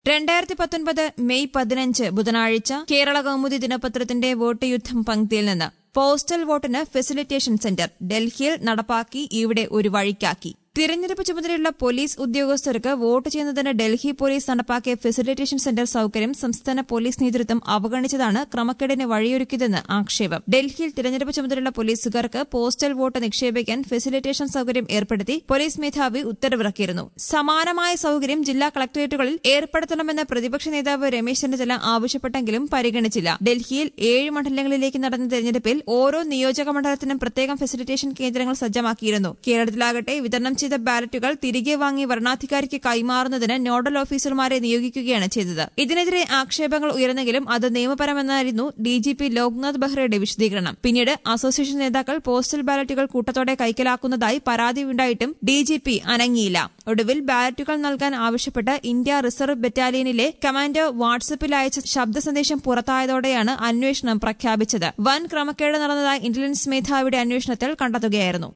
രണ്ടായിരത്തി പത്തൊൻപത് മെയ് പതിനഞ്ച് ബുധനാഴ്ച കേരള കൗമുദി ദിനപത്രത്തിന്റെ വോട്ട് യുദ്ധം പങ്ക്തിയിൽ നിന്ന് പോസ്റ്റൽ വോട്ടിന് ഫെസിലിറ്റേഷൻ സെന്റർ ഡൽഹിയിൽ നടപ്പാക്കി ഇവിടെ ഒരു വഴിക്കാക്കി തിരഞ്ഞെടുപ്പ് ചുമതലയുള്ള പോലീസ് ഉദ്യോഗസ്ഥർക്ക് വോട്ട് ചെയ്യുന്നതിന് ഡൽഹി പോലീസ് നടപ്പാക്കിയ ഫെസിലിറ്റേഷൻ സെന്റർ സൌകര്യം സംസ്ഥാന പോലീസ് നേതൃത്വം അവഗണിച്ചതാണ് ക്രമക്കേടിന് വഴിയൊരുക്കിയതെന്ന് ആക്ഷേപം ഡൽഹിയിൽ തിരഞ്ഞെടുപ്പ് ചുമതലയുള്ള പോലീസുകാർക്ക് പോസ്റ്റൽ വോട്ട് നിക്ഷേപിക്കാൻ ഫെസിലിറ്റേഷൻ സൌകര്യം ഏർപ്പെടുത്തി പോലീസ് മേധാവി ഉത്തരവിറക്കിയിരുന്നു സമാനമായ സൌകര്യം ജില്ലാ കളക്ടറേറ്റുകളിൽ ഏർപ്പെടുത്തണമെന്ന് പ്രതിപക്ഷ നേതാവ് രമേശ് ചെന്നിത്തല ആവശ്യപ്പെട്ടെങ്കിലും പരിഗണിച്ചില്ല ഡൽഹിയിൽ ഏഴ് മണ്ഡലങ്ങളിലേക്ക് നടന്ന തെരഞ്ഞെടുപ്പിൽ ഓരോ നിയോജക മണ്ഡലത്തിനും പ്രത്യേകം ഫെസിലിറ്റേഷൻ കേന്ദ്രങ്ങൾ സജ്ജമാക്കിയിരുന്നു കേരളത്തിലാകട്ടെ വിതരണം ചെയ്ത ബാലറ്റുകൾ തിരികെ വാങ്ങി വരണാധികാരിക്ക് കൈമാറുന്നതിന് നോഡൽ ഓഫീസർമാരെ നിയോഗിക്കുകയാണ് ചെയ്തത് ഇതിനെതിരെ ആക്ഷേപങ്ങൾ ഉയർന്നെങ്കിലും അത് നിയമപരമെന്നായിരുന്നു ഡിജിപി ലോക്നാഥ് ബെഹ്റയുടെ വിശദീകരണം പിന്നീട് അസോസിയേഷൻ നേതാക്കൾ പോസ്റ്റൽ ബാലറ്റുകൾ കൂട്ടത്തോടെ കൈക്കലാക്കുന്നതായി പരാതിയുണ്ടായിട്ടും ഡിജിപി അനങ്ങിയില്ല ഒടുവിൽ ബാലറ്റുകൾ നൽകാൻ ആവശ്യപ്പെട്ട് ഇന്ത്യ റിസർവ് ബറ്റാലിയനിലെ കമാൻഡോ വാട്സപ്പിൽ അയച്ച ശബ്ദ സന്ദേശം പുറത്തായതോടെയാണ് അന്വേഷണം പ്രഖ്യാപിച്ചത് വൻ ക്രമക്കേട് നടന്നതായി ഇന്റലിജൻസ് മേധാവിയുടെ അന്വേഷണത്തിൽ കണ്ടെത്തുകയായിരുന്നു